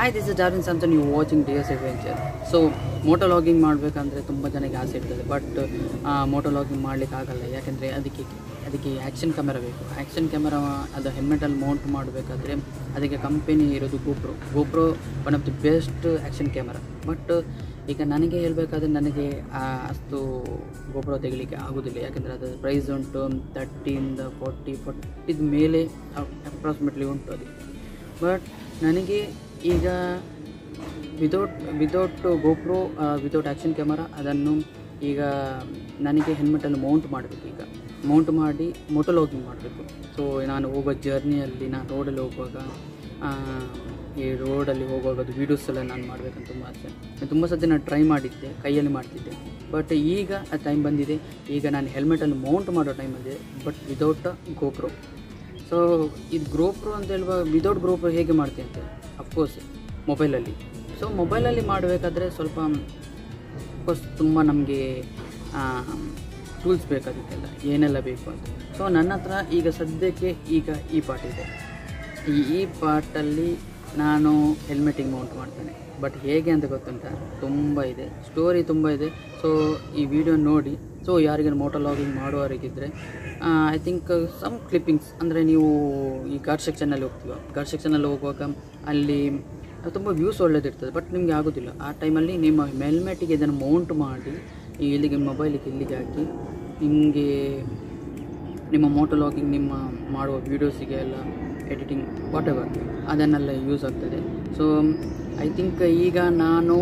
Hi this is Darwin Samson you watching D S adventure so moto logging ಮಾಡಬೇಕಂದ್ರೆ ತುಂಬ ಜನಕ್ಕೆ ಆಸೆ ಇರ್ತದೆ ಬಟ್ ಮೋಟೋ ಲಾಗಿಂಗ್ ಮಾಡಲಿಕ್ಕೆ ಆಗಲ್ಲ ಯಾಕೆಂದರೆ ಅದಕ್ಕೆ ಅದಕ್ಕೆ ಆ್ಯಕ್ಷನ್ ಕ್ಯಾಮೆರಾ ಬೇಕು ಆ್ಯಕ್ಷನ್ ಕ್ಯಾಮೆರಾ ಅದು ಹೆಲ್ಮೆಟಲ್ಲಿ ಮೌಂಟ್ ಮಾಡಬೇಕಾದ್ರೆ ಅದಕ್ಕೆ ಕಂಪೆನಿ ಇರೋದು GoPro GoPro one of the best action camera but ಈಗ ನನಗೆ ಹೇಳಬೇಕಾದ್ರೆ ನನಗೆ ಆ, ಅಷ್ಟು ಗೋಪ್ರೋ ತೆಗಿಲಿಕ್ಕೆ ಆಗೋದಿಲ್ಲ ಯಾಕೆಂದರೆ ಅದರ ಪ್ರೈಸ್ ಉಂಟು ತರ್ಟಿಯಿಂದ ಫೋರ್ಟಿ ಫೋರ್ಟಿದ ಮೇಲೆ ಅಪ್ರಾಕ್ಸಿಮೇಟ್ಲಿ ಉಂಟು ಅದು ಬಟ್ ನನಗೆ ಈಗ without without GoPro without action camera ಅದನ್ನು ಈಗ ನನಗೆ ಹೆಲ್ಮೆಟಲ್ಲಿ ಮೌಂಟ್ ಮಾಡಬೇಕು ಈಗ ಮೌಂಟ್ ಮಾಡಿ ಮೋಟೋ ಲಾಗಿಂಗ್ ಮಾಡಬೇಕು ಸೊ ನಾನು ಹೋಗೋ ಜರ್ನಿಯಲ್ಲಿ ನಾನು ರೋಡಲ್ಲಿ ಹೋಗುವಾಗ ಆ, ಈ ರೋಡಲ್ಲಿ ಹೋಗುವಾಗ ಅದು ವೀಡಿಯೋಸ್ ಎಲ್ಲ ನಾನು ಮಾಡಬೇಕಂತ ತುಂಬ ಆಸೆ ನಾನು ತುಂಬ ಸತಿ ನಾನು ಟ್ರೈ ಮಾಡಿದ್ದೆ ಕೈಯಲ್ಲಿ ಮಾಡ್ತಿದ್ದೆ ಬಟ್ ಈಗ ಆ ಟೈಮ್ ಬಂದಿದೆ ಈಗ ನಾನು ಹೆಲ್ಮೆಟಲ್ಲಿ ಮೌಂಟ್ ಮಾಡೋ ಟೈಮ್ ಬಂದಿದೆ ಬಟ್ ವಿತೌಟ್ ಗೋಪ್ರೋ ಸೊ ಇದು ಗ್ರೋಪ್ರೋ ಅಂತ ಹೇಳುವ ವಿದೌಟ್ ಗ್ರೋಪ್ರೋ ಹೇಗೆ ಮಾಡ್ತೀನಿ ಅಂತ ಅಫ್ಕೋರ್ಸ್ ಮೊಬೈಲಲ್ಲಿ ಸೊ ಮೊಬೈಲಲ್ಲಿ ಮಾಡಬೇಕಾದ್ರೆ ಸ್ವಲ್ಪ ಅಫ್ಕೋರ್ಸ್ ತುಂಬ ನಮಗೆ ಟೂಲ್ಸ್ ಬೇಕಾದಕ್ಕೆಲ್ಲ ಏನೆಲ್ಲ ಬೇಕು ಅಂತ ಸೊ ನನ್ನ ಹತ್ರ ಈಗ ಸದ್ಯಕ್ಕೆ ಈಗ ಈ ಪಾರ್ಟ್ ಇದೆ ಈ ಈ ಪಾರ್ಟಲ್ಲಿ ನಾನು ಹೆಲ್ಮೆಟಿಗೆ ಮೌಂಟ್ ಮಾಡ್ತೇನೆ ಬಟ್ ಹೇಗೆ ಅಂತ ಗೊತ್ತುಂಟ ತುಂಬ ಇದೆ ಸ್ಟೋರಿ ತುಂಬ ಇದೆ ಸೊ ಈ ವಿಡಿಯೋ ನೋಡಿ ಸೊ ಯಾರಿಗಾರು ಮೋಟೋ ಲಾಗಿಂಗ್ ಮಾಡುವವರಿಗಿದ್ರೆ ಐ ಥಿಂಕ್ ಸಮ್ ಕ್ಲಿಪ್ಪಿಂಗ್ಸ್ ಅಂದರೆ ನೀವು ಈ ಕಾರ್ ಸೆಕ್ಷನಲ್ಲಿ ಹೋಗ್ತೀವ ಕಾರ್ ಸೆಕ್ಷನಲ್ಲಿ ಹೋಗುವಾಗ ಅಲ್ಲಿ ತುಂಬ ವ್ಯೂಸ್ ಒಳ್ಳೇದಿರ್ತದೆ ಬಟ್ ನಿಮಗೆ ಆಗೋದಿಲ್ಲ ಆ ಟೈಮಲ್ಲಿ ನಿಮ್ಮ ಹೆಲ್ಮೆಟಿಗೆ ಇದನ್ನು ಮೌಂಟ್ ಮಾಡಿ ಈ ಇಲ್ಲಿಗೆ ಮೊಬೈಲಿಗೆ ಇಲ್ಲಿಗೆ ಹಾಕಿ ನಿಮಗೆ ನಿಮ್ಮ ಮೋಟೋ ಲಾಗಿಂಗ್ ನಿಮ್ಮ ಮಾಡುವ ವೀಡಿಯೋಸಿಗೆ ಎಲ್ಲ ಎಡಿಟಿಂಗ್ ವಾಟ್ ಎವರ್ ಅದನ್ನೆಲ್ಲ ಯೂಸ್ ಆಗ್ತದೆ ಸೊ ಐ ಥಿಂಕ್ ಈಗ ನಾನು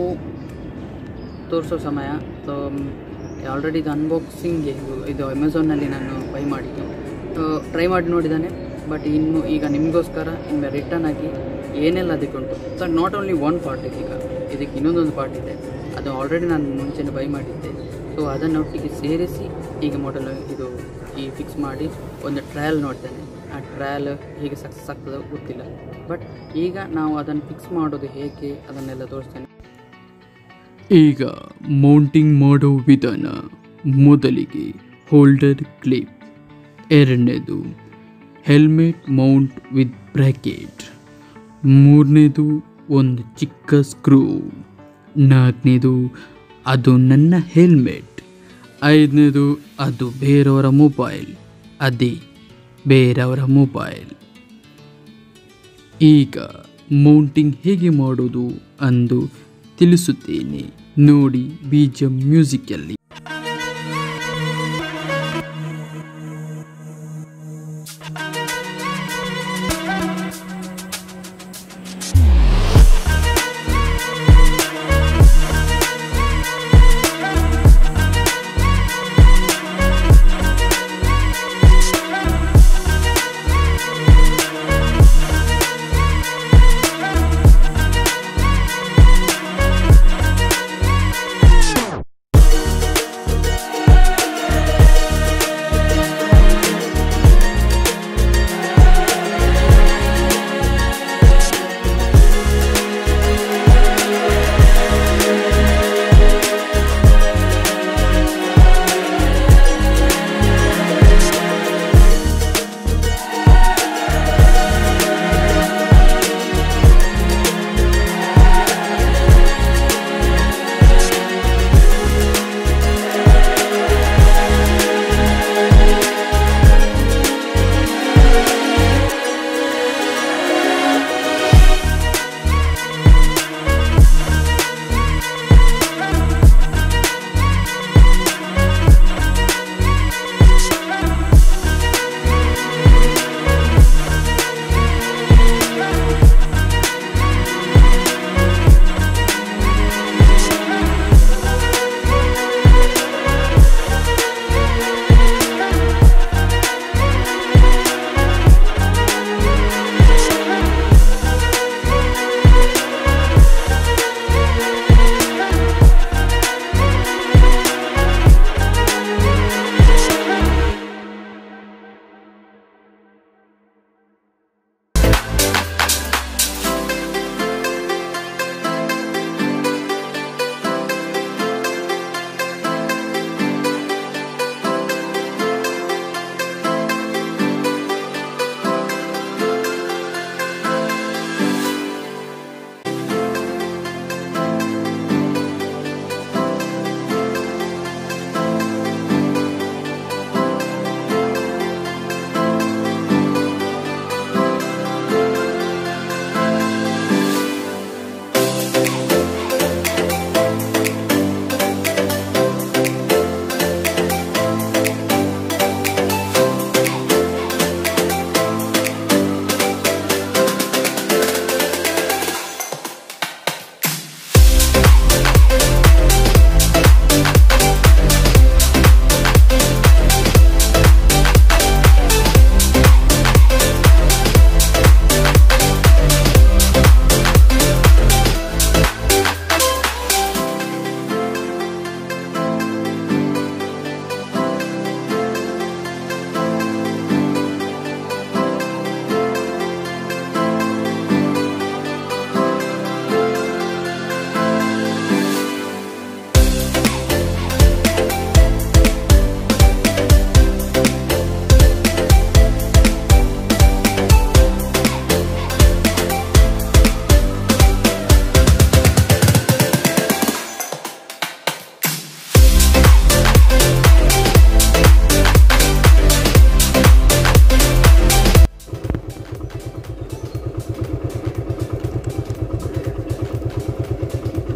ತೋರಿಸೋ ಸಮಯ ಸೊ ಆಲ್ರೆಡಿ ಇದು ಅನ್ಬಾಕ್ಸಿಂಗ್ ಇದು ಇದು ಅಮೆಝಾನಲ್ಲಿ ನಾನು ಬೈ ಮಾಡಿದ್ದು ಟ್ರೈ ಮಾಡಿ ನೋಡಿದ್ದಾನೆ ಬಟ್ ಇನ್ನು ಈಗ ನಿಮಗೋಸ್ಕರ ಇನ್ನು ರಿಟರ್ನ್ ಆಗಿ ಏನೆಲ್ಲ ಅದಕ್ಕೆ ಉಂಟು so not only one part ಇದೆ ಈಗ ಇದಕ್ಕೆ ಇನ್ನೊಂದೊಂದು ಪಾರ್ಟ್ ಇದೆ ಅದು ಆಲ್ರೆಡಿ ನಾನು ಮುಂಚೆನೇ ಬೈ ಮಾಡಿದ್ದೆ ಸೊ ಅದನ್ನೊಟ್ಟಿಗೆ ಸೇರಿಸಿ ಈಗ ಮಾಡೆಲ್ ಇದು ಈ ಫಿಕ್ಸ್ ಮಾಡಿ ಒಂದು ಟ್ರಯಲ್ ನೋಡ್ತೇನೆ ಆ ಟ್ರಯಲ್ ಹೇಗೆ ಸಕ್ಸಸ್ ಆಗ್ತದೋ ಗೊತ್ತಿಲ್ಲ ಬಟ್ ಈಗ ನಾವು ಅದನ್ನು ಫಿಕ್ಸ್ ಮಾಡೋದು ಹೇಗೆ ಅದನ್ನೆಲ್ಲ ತೋರಿಸ್ತೇನೆ ಈಗ ಮೌಂಟಿಂಗ್ ಮಾಡೋ ವಿಧಾನ ಮೊದಲಿಗೆ ಹೋಲ್ಡರ್ ಕ್ಲಿಪ್ ಎರಡನೇದು ಹೆಲ್ಮೆಟ್ ಮೌಂಟ್ ವಿತ್ ಬ್ರ್ಯಾಕೆಟ್ ಮೂರನೇದು ಒಂದು ಚಿಕ್ಕ ಸ್ಕ್ರೂ ನಾಲ್ಕನೇದು ಅದು ನನ್ನ ಹೆಲ್ಮೆಟ್ ಐದನೇದು ಅದು ಬೇರೆಯವರ ಮೊಬೈಲ್ ಅದೇ ಬೇರೆಯವರ ಮೊಬೈಲ್ ಈಗ ಮೌಂಟಿಂಗ್ ಹೇಗೆ ಮಾಡೋದು ಅಂದು ತಿಳಿಸುತ್ತೇನೆ ನೋಡಿ ಬೀಜ ಮ್ಯೂಸಿಕಲ್ಲಿ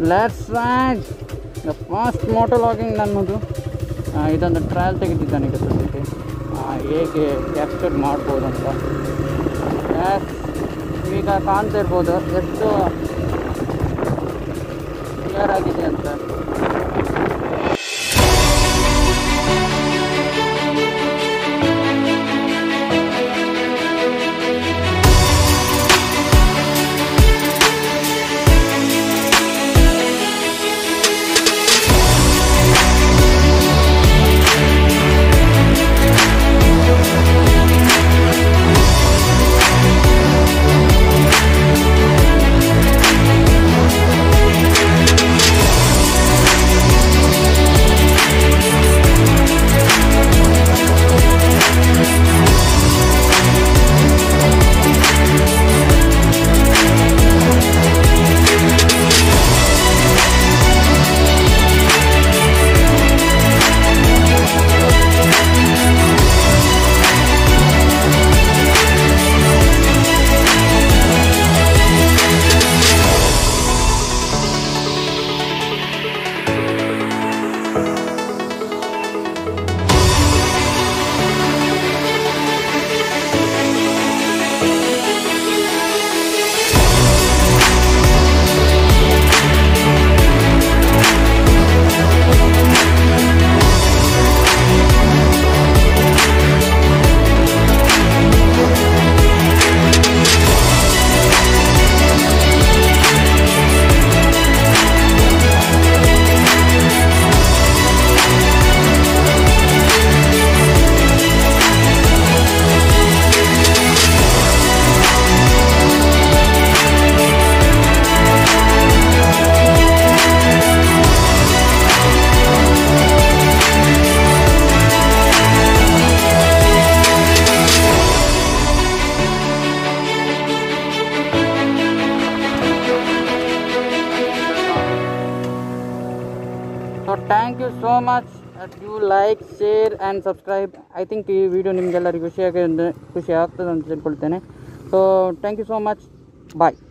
let's ride the fast moto logging ನನ್ನದು ಆ, ಇದೊಂದು ಟ್ರಯಲ್ ತೆಗೆದಿದ್ದಾನೆ ಈಗ ಸದ್ಯಕ್ಕೆ ಆ, ಹೇಗೆ ಕ್ಯಾಪ್ಚರ್ ಮಾಡ್ಬೋದು ಅಂತ Yes. ಈಗ ಕಾಣ್ತಾ ಇರ್ಬೋದು ಎಷ್ಟು ಕ್ಲಿಯರ್ ಆಗಿದೆ ಅಂತ so thank you so much you like share and subscribe I think ಈ ವಿಡಿಯೋ ನಿಮಗೆಲ್ಲರಿಗೂ ಖುಷಿಯಾಗಿ ಖುಷಿ ಆಗ್ತದೆ ಅಂತ ತಿಳ್ಕೊಳ್ತೇನೆ so thank you so much bye